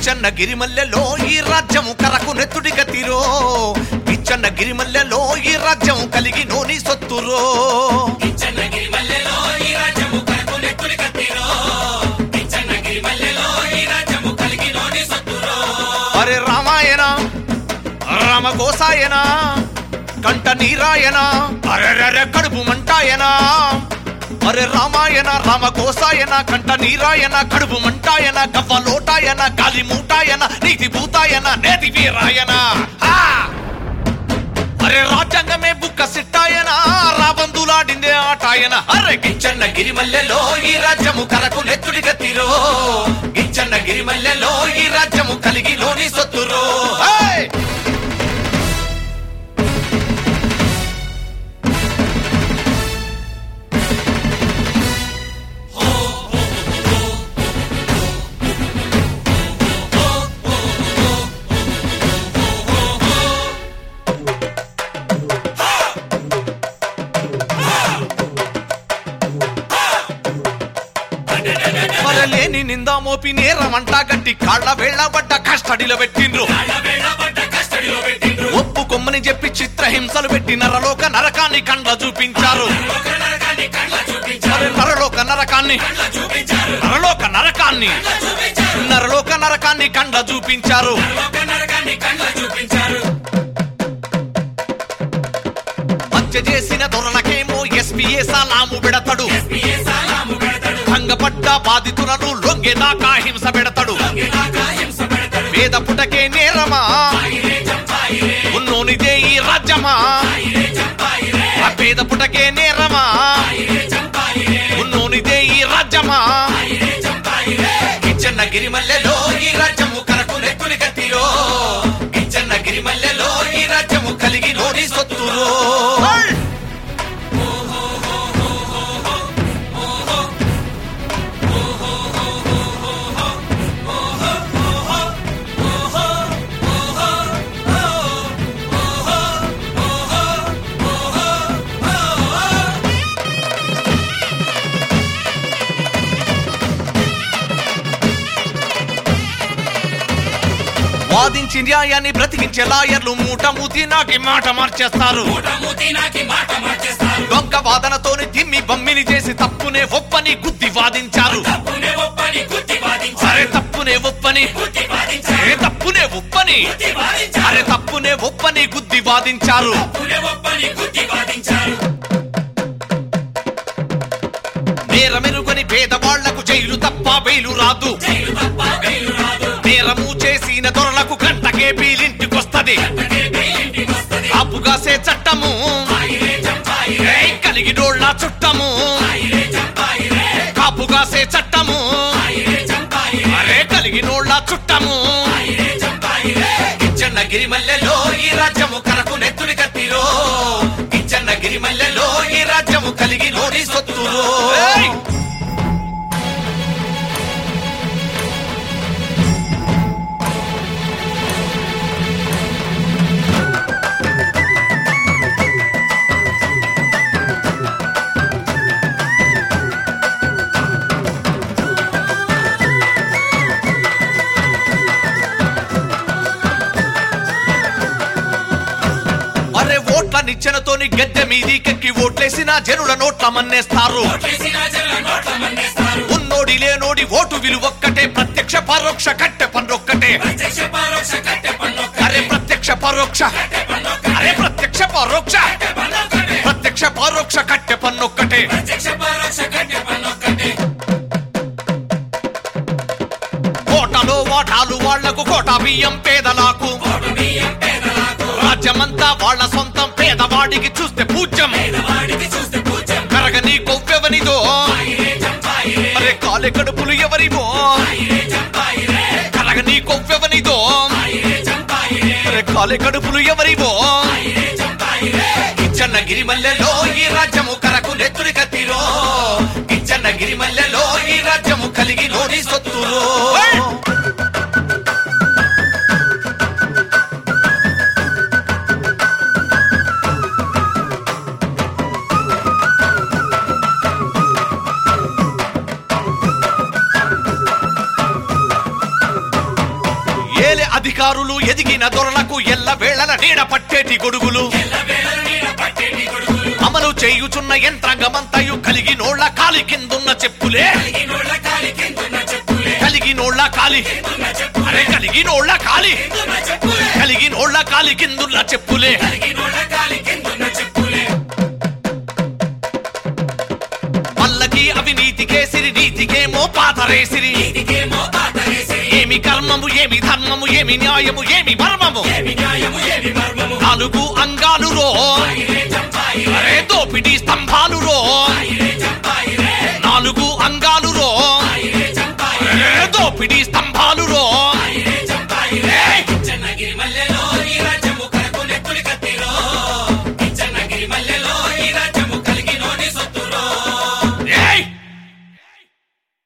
కిచ్చన్న గిరిమల్లెలో ఈ రాజ్యము కరకు నెత్తుడి గతిరో కిచ్చన్న గిరిమల్లెలో ఈ రాజ్యం కలిగి నోని సొత్తురో కిచ్చన్నగిరి మల్లెలో ఈ రాజ్యము కరకు నెత్తుడి కత్తిరో కిచ్చన్నగిరి మల్లెలో ఈ రాజ్యము కలిగినోని సొత్తురో అరే రామాయణ రామ గోసాయన కంట నీరాయన అరెరెరె కడుపు మంటాయన అరే రామాయణ రామ గోసాయన కంట నీరాయన కడుపు మంటాయన గవ్వ లోటాయన గాలి మూటాయన నీతి భూతాయన నేతి వీరాయన హా! అరే రాజ్యాంగమే బుక్క సిట్టాయన రాబందులాడిందే ఆటాయన అరే గిచ్చన్న గిరిమల్లెలో ఈ రాజ్యము కరకు నెత్తుడి గతిరో గిచ్చన్న గిరిమల్లెలో ఈ రాజ్యము కలిగి లోని సొత్తురో హే! మరలేని నిందా మోపి నేరమంట గట్టి కాళ్ళ వేళ్ళబడ్డ కస్టడీలో పెట్టిండ్రు వేళబడ్డ కస్టడీలో పెట్టిండ్రు ఒప్పు కొమ్మని చెప్పి చిత్రహింసలు పెట్టి నరలోక నరకాన్ని కండ్ల చూపించారు ఒక నరకాన్ని కళ్ళ చూపించారు మరి నరలోక నరకాన్ని కళ్ళ చూపించారు నరలోక నరకాన్ని కళ్ళ చూపించారు నరలోక నరకాన్ని కండ్ల చూపించారు ఒక నరకాన్ని కళ్ళ చూపించారు హత్య చేసిన దొరలకేమో ఎస్పీఏ సలాము పెడతాడు ఏ సాలాము పెడతాడు భంగపడ్డ బాధితులను లొంగేదాకా హింస పెడతాడు ఇలాగా హింస పెడతాడు పేద పుటకే నేరమా ఇరే చంపాయిరే ఉన్నోనిదే ఈ రాజ్యమా ఇరే చంపాయిరే ఆ పేద పుటకే నేరమా ఇరే చంపాయిరే ఉన్నోనిదే ఈ రాజ్యమా ఇరే చంపాయిరే కిచ్చన్న గిరిమల్లెలో ఈ రాజ్యము కరకు నెక్కుని కత్తిరో కిచ్చన్న గిరిమల్లెలో ఈ రాజ్యము కలిగి నోని సొత్తురో వాదించి న్యాయాన్ని బ్రతికించే లాయర్లు మూట మూతి నాకి మాట మార్చేస్తారు మూతి నాకి మాట మార్చేస్తారు దొంగ వాదనతోని తిమ్మి బమ్మిని చేసి తప్పునే ఒప్పని గుద్ది వాదించారు తప్పునే ఒప్పని గుర్తి వాదించారు అరే తప్పునే ఒప్పని గుర్తి వాదించారు అరే తప్పునే ఒప్పని గుర్తి వాదించారు అరే తప్పునే ఒప్పని గుద్ది వాదించారు తప్పునే ఒప్పని గుర్తి వాదించారు నేరమెరుగని పేదవాళ్లకు జైలు తప్ప బెయిలు రాదు జైలు తప్ప బెయిలు రాదు నేరము చేసిన దొరలకు గంటకే బీలింటికొస్తది తగే బెయిలింటికి వస్తది కాపుగాసే చట్టము ఇరే చంపాయిరే ఏయ్ కలిగిడోళ్ళ చుట్టము ఇరే చంపాయిరే కాపుగాసే చట్టము ఇరే చంపాయిరే అరే కలిగినోళ్ళ చుట్టము ఇరే చంపాయిరే కిచ్చన్న గిరిమల్లెలో ఈ రాజ్యము కరకు నెత్తుని కత్తిరో కిచ్చన్న గిరిమల్లెలో ఈ రాజ్యము కలిగి నోని సొత్తురో ఏయ్! అరే ఓట్ల నిచ్చెనతోని గద్దె మీదికెక్కి ఓట్లేసిన జనుల నోట్ల మన్నేస్తారు ఓట్లేసిన జల్ల నోట్ల మన్నేస్తారు ఉన్నోడి లేనోడి ఓటు విలువొక్కటే ప్రత్యక్ష పరోక్ష కట్టె పన్నొక్కటే ప్రత్యక్ష పరోక్ష కట్టె పన్నొక్క అరే ప్రత్యక్ష పరోక్ష పన్నొక్క అరే ప్రత్యక్ష పరోక్ష పన్నొక్కటే ప్రత్యక్ష పరోక్ష కట్టె పన్నొక్కటే ప్రత్యక్ష పరోక్ష కట్టె పన్నొక్కటే కోటలో వాటాలు వాళ్లకు కోట బియ్యం పేదలకు కోటు బియ్యం పేదలకు రాజ్యమంతా వాళ్ళ సొంతం పేదవాడికి చూస్తే పూజ్యం పేదవాడికి చూస్తే పూజ్యం కరగని కొవ్వెవనిదో ఇరే చంపాయిరే అరే కాలే కడుపులు ఎవరివో ఇరే చంపాయిరే కరగని కొవ్వెవనిదో ఇరే చంపాయిరే అరే కాలే కడుపులు ఎవరివో ఇరే చంపాయిరే కిచ్చన్న గిరిమల్లెలో ఈ రాజ్యము కరకు నెత్తుడి కత్తిరో కిచ్చన్న గిరిమల్లెలో ఈ రాజ్యము కలిగి నోని సొత్తురో అధికారులు ఎదిగిన దొరలకు ఎల్ల వేళల నీడ పట్టేటి గొడుగులు ఎల్లవేళ నీడ పట్టేటి గొడుగులు అమలు చేయుచున్న యంత్రాంగమంతయు కలిగినోళ్ల కాలి కిందున్న చెప్పులే కలిగినోళ్ళ కాలి కిందున్న చెప్పులే కలిగినోళ్ల కాలి కిందున్న చెప్పులే అరే కలిగినోళ్ల కాలి కిందున్న చెప్పులే కలిగినోళ్ల కాలి కిందున్న చెప్పులే కలిగినోళ్ళ కాలి కిందున్న చెప్పులే పల్లకి అవినీతి కేసిరి నీతికేమో పాతరేసిరి ఇదికేమో పాతరేసి ఏమి కర్మము ఏమి ధర్మము ఏమి న్యాయము ఏమి మర్మము ఏమి న్యాయము ఏమి మర్మము నాలుగు అంగాలు రో ఆగిరే చంపాయి అరే దోపిడీ స్తంభాలు